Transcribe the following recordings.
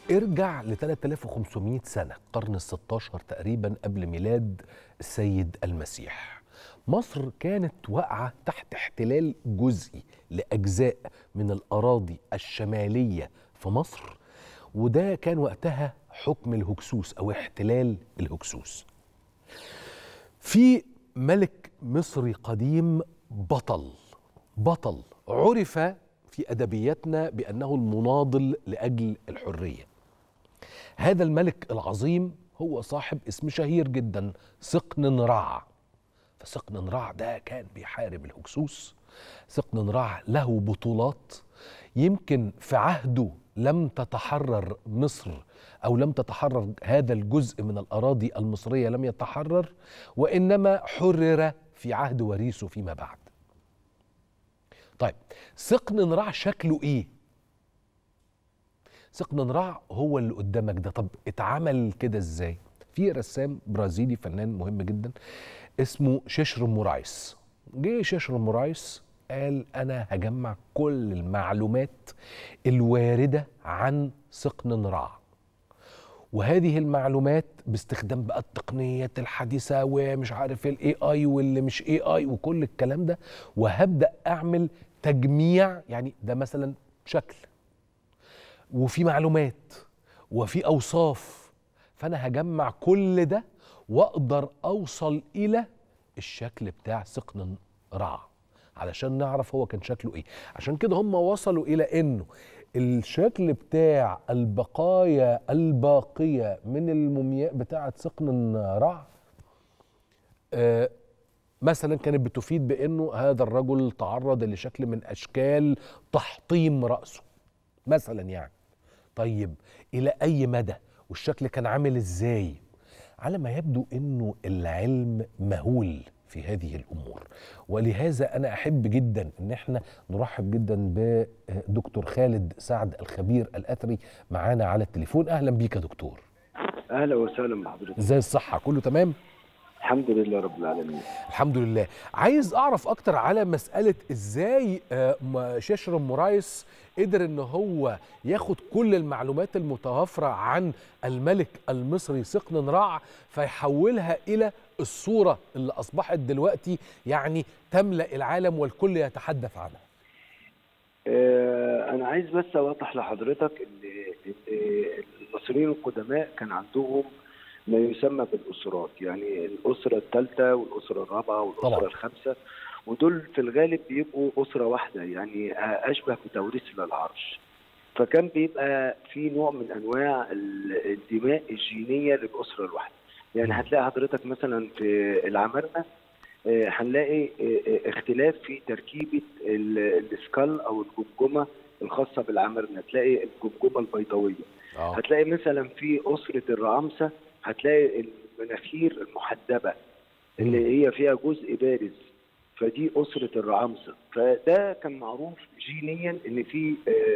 ارجع ل 3500 سنة القرن ال 16 تقريبا قبل ميلاد السيد المسيح مصر كانت واقعة تحت احتلال جزئي لأجزاء من الأراضي الشمالية في مصر وده كان وقتها حكم الهكسوس أو احتلال الهكسوس في ملك مصري قديم بطل بطل عرف في ادبياتنا بانه المناضل لاجل الحريه هذا الملك العظيم هو صاحب اسم شهير جدا سقننرع فسقننرع ده كان بيحارب الهكسوس سقننرع له بطولات يمكن في عهده لم تتحرر مصر او لم تتحرر هذا الجزء من الاراضي المصريه لم يتحرر وانما حرر في عهد وريثه فيما بعد طيب سقننرع شكله ايه سقننرع هو اللي قدامك ده طب اتعمل كده ازاي في رسام برازيلي فنان مهم جدا اسمه شيشر مورايس جه شيشر مورايس قال انا هجمع كل المعلومات الوارده عن سقننرع وهذه المعلومات باستخدام بقى التقنيات الحديثه ومش عارف الاي اي واللي مش اي اي وكل الكلام ده وهبدا اعمل تجميع يعني ده مثلا شكل وفي معلومات وفي اوصاف فانا هجمع كل ده واقدر اوصل الى الشكل بتاع سقن رع علشان نعرف هو كان شكله ايه عشان كده هم وصلوا الى انه الشكل بتاع البقايا الباقيه من المومياء بتاعه سقن رع آه مثلا كانت بتفيد بانه هذا الرجل تعرض لشكل من اشكال تحطيم راسه مثلا يعني طيب الى اي مدى والشكل كان عامل ازاي على ما يبدو انه العلم مهول في هذه الامور ولهذا انا احب جدا ان احنا نرحب جدا بدكتور خالد سعد الخبير الاثري معانا على التليفون اهلا بيك يا دكتور اهلا وسهلا بحضرتك ازاي الصحه كله تمام الحمد لله رب العالمين الحمد لله عايز اعرف اكتر على مساله ازاي شيشر مورايس قدر ان هو ياخد كل المعلومات المتوفره عن الملك المصري سقننرع فيحولها الى الصوره اللي اصبحت دلوقتي يعني تملا العالم والكل يتحدث عنها آه انا عايز بس اوضح لحضرتك ان المصريين القدماء كان عندهم ما يسمى بالاسرات يعني الاسره الثالثه والاسره الرابعه والاسره طبعا. الخامسه ودول في الغالب بيبقوا اسره واحده يعني اشبه بتوريث للعرش فكان بيبقى في نوع من انواع الدماء الجينيه للاسره الواحده يعني هتلاقي حضرتك مثلا في العمارنه هنلاقي اختلاف في تركيبه السكال او الجمجمه الخاصه بالعمارنه تلاقي الجمجمه البيضاويه أوه. هتلاقي مثلا في اسره الرعامسه هتلاقي المناخير المحدبه اللي هي فيها جزء بارز فدي اسره الرعامسه فده كان معروف جينيا ان في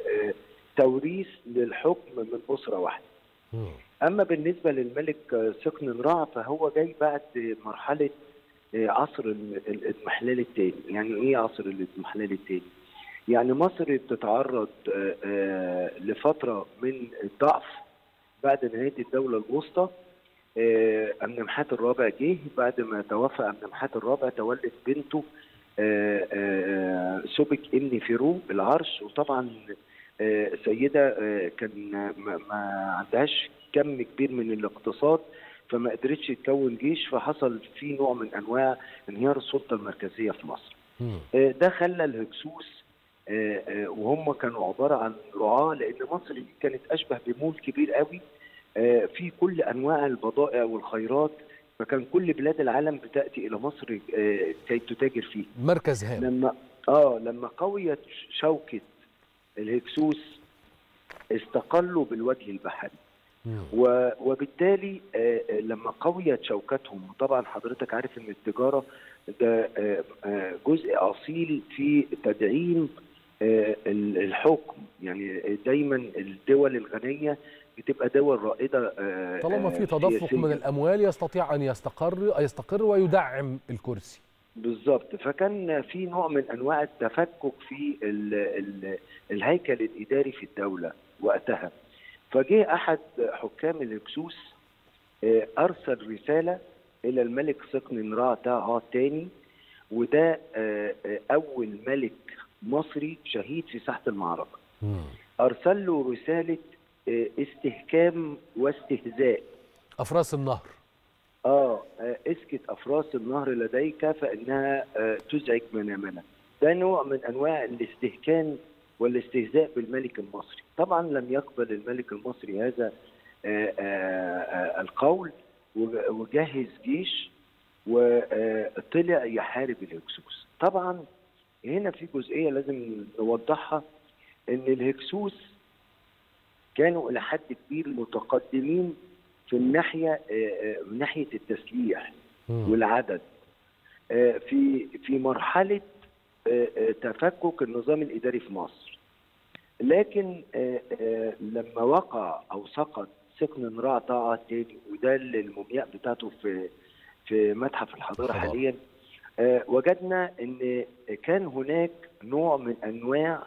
توريث للحكم من اسره واحده اما بالنسبه للملك سقننرع فهو جاي بعد مرحله عصر الاضمحلال الثاني يعني ايه عصر الاضمحلال الثاني يعني مصر بتتعرض لفتره من الضعف بعد نهايه الدوله الوسطى أمنمحات الرابع جه بعد ما توفى أمنمحات الرابع تولد بنته سبك ابن فيرو العرش وطبعا سيدة كان ما عندهاش كم كبير من الاقتصاد فما قدرتش تكون جيش فحصل في نوع من انواع انهيار السلطه المركزيه في مصر. ده خلى الهكسوس وهم كانوا عباره عن رعاه لان مصر دي كانت اشبه بمول كبير قوي في كل انواع البضائع والخيرات فكان كل بلاد العالم بتاتي الى مصر كي تتاجر فيه مركز هام لما اه لما قويت شوكه الهكسوس استقلوا بالوجه البحري و... وبالتالي آه لما قويت شوكتهم وطبعا حضرتك عارف ان التجاره ده آه آه جزء اصيل في تدعيم الحكم يعني دايما الدول الغنيه بتبقى دول رائده طالما في تدفق من الاموال يستطيع ان يستقر يستقر ويدعم الكرسي بالظبط فكان في نوع من انواع التفكك في ال ال الهيكل الاداري في الدوله وقتها فجه احد حكام الهكسوس آه، ارسل رساله الى الملك سقن را تا الثاني وده آه، آه، اول ملك مصري شهيد في ساحه المعركه مم. ارسل له رساله آه، استهكام واستهزاء افراس النهر اه آه، اسكت افراس النهر لديك فانها آه، تزعج منامنا ده نوع من انواع الاستهكان والاستهزاء بالملك المصري طبعا لم يقبل الملك المصري هذا آه، آه، آه، القول وج- وجهز جيش وطلع يحارب الهكسوس طبعا هنا في جزئيه لازم نوضحها ان الهكسوس كانوا الى حد كبير متقدمين في الناحيه آه، آه، من ناحيه التسليح مم. والعدد آه، في في مرحله آه، آه، تفكك النظام الاداري في مصر لكن آه، آه، لما وقع او سقط سكن امراه طاعه تاني وده اللي المومياء بتاعته في في متحف الحضاره الحضارة. حاليا آه، وجدنا ان كان هناك نوع من انواع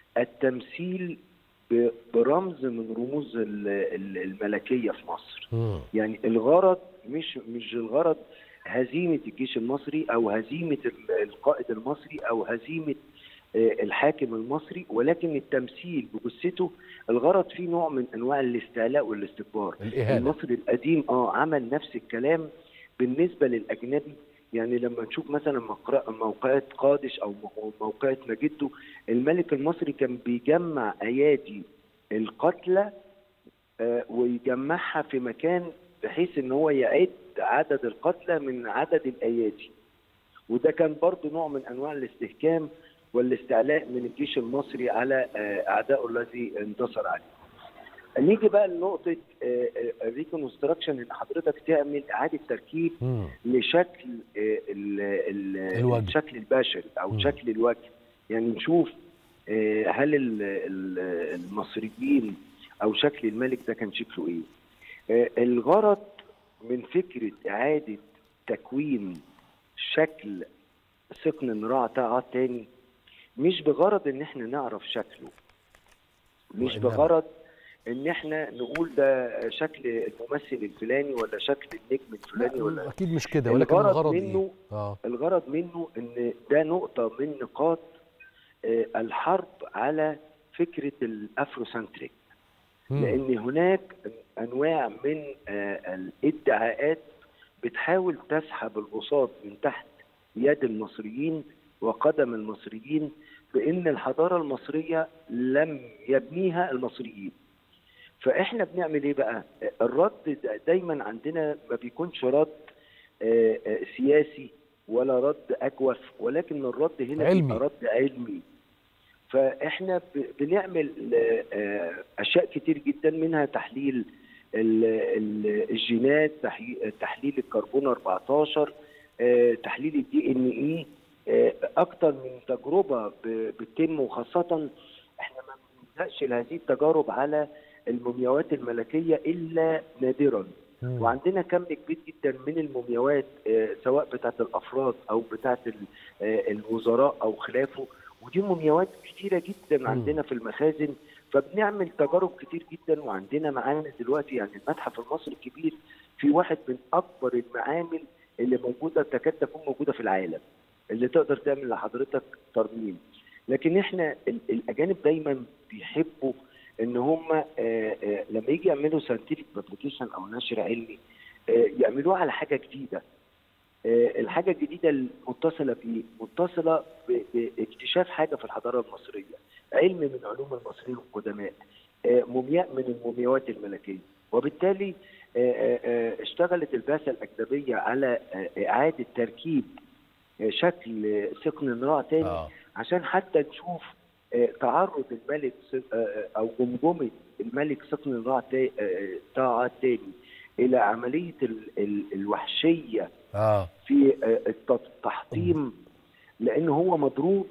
التمثيل ب- برمز من رموز ال- ال- الملكيه في مصر مم. يعني الغرض مش مش الغرض هزيمه الجيش المصري او هزيمه ال- القائد المصري او هزيمه آه، الحاكم المصري ولكن التمثيل بجثته الغرض فيه نوع من انواع الاستعلاء والاستكبار الاهانه المصري القديم اه عمل نفس الكلام بالنسبه للاجنبي يعني لما نشوف مثلا موقع- موقعة قادش او مو- موقعة مجده الملك المصري كان بيجمع ايادي القتلى آه، ويجمعها في مكان بحيث ان هو يعد عدد القتلى من عدد الايادي وده كان برضه نوع من انواع الاستهكام والاستعلاء من الجيش المصري على آه، اعدائه الذي انتصر عليه. نيجي بقى لنقطه الريكونستراكشن ان حضرتك تعمل اعاده تركيب مم. لشكل آه، ال- ال- الوجه. الشكل البشري او مم. شكل الوجه يعني نشوف آه، هل ال- ال- المصريين او شكل الملك ده كان شكله ايه آه، الغرض من فكره اعاده تكوين شكل سقن امراه طاعات تاني مش بغرض ان احنا نعرف شكله مش وإنما- بغرض ان احنا نقول ده شكل الممثل الفلاني ولا شكل النجم الفلاني ولا لا، اكيد مش كده ولكن الغرض الغرض منه ايه اه الغرض منه ان ده نقطه من نقاط آه، الحرب على فكره الافروسنتريك مم. لان هناك انواع من آه، الادعاءات بتحاول تسحب البساط من تحت يد المصريين وقدم المصريين بان الحضاره المصريه لم يبنيها المصريين فاحنا بنعمل ايه بقى الرد دا- دايما عندنا ما بيكونش رد آه، آه، سياسي ولا رد اجوف ولكن الرد هنا علمي. بيبقى رد علمي فاحنا ب- بنعمل آه، آه، اشياء كتير جدا منها تحليل ال- ال- الجينات تحي- تحليل الكربون 14 آه، تحليل الدي ان اي اكتر من تجربه ب- بتتم وخاصه احنا ما بنلجاش لهذه التجارب على المومياوات الملكيه الا نادرا مم. وعندنا كم كبير جدا من المومياوات آه، سواء بتاعه الافراد او بتاعه ال- آه، الوزراء او خلافه ودي مومياوات كتيره جدا عندنا في المخازن فبنعمل تجارب كتير جدا وعندنا معانا دلوقتي يعني المتحف المصري الكبير في واحد من اكبر المعامل اللي موجوده تكاد تكون موجوده في العالم اللي تقدر تعمل لحضرتك ترميم لكن احنا ال- الاجانب دايما بيحبوا ان هم آه، آه، لما يجي يعملوا ساينتفك بابليكيشن او نشر علمي آه، يعملوه على حاجه جديده آه، الحاجه الجديده المتصله بايه؟ متصله ب- باكتشاف حاجه في الحضاره المصريه علم من علوم المصريين القدماء آه، مومياء من المومياوات الملكيه وبالتالي آه، آه، آه، اشتغلت البعثه الاجنبيه على آه، اعاده تركيب آه، شكل سقن امراه تاني اه عشان حتى نشوف آه، تعرض الملك س- آه، آه، او جمجمه الملك سقن امراه تا- آه، طاعات تاني الى عمليه ال- ال- الوحشيه اه في آه، الت- التحطيم لان هو مضروب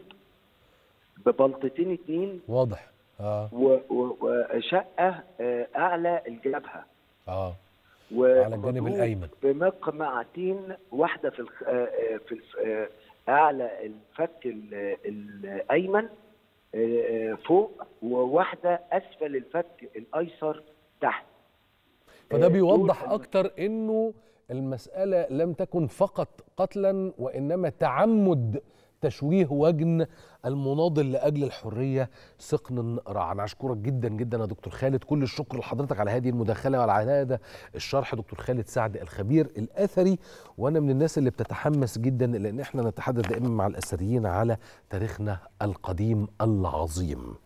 ببلطتين اتنين واضح اه و- و- وشقه آه، اعلى الجبهه اه و- على الجانب مضروب الايمن بمقمعتين واحده في الخ... آه، آه، في الف... آه، اعلى الفك ال- الايمن آه، آه، فوق وواحده اسفل الفك الايسر تحت فده آه، بيوضح دول- اكتر انه المساله لم تكن فقط قتلا وانما تعمد تشويه وجن المناضل لاجل الحريه سقن رعا انا اشكرك جدا جدا يا دكتور خالد كل الشكر لحضرتك على هذه المداخله وعلى هذا الشرح دكتور خالد سعد الخبير الاثري وانا من الناس اللي بتتحمس جدا لان احنا نتحدث دائما مع الاثريين على تاريخنا القديم العظيم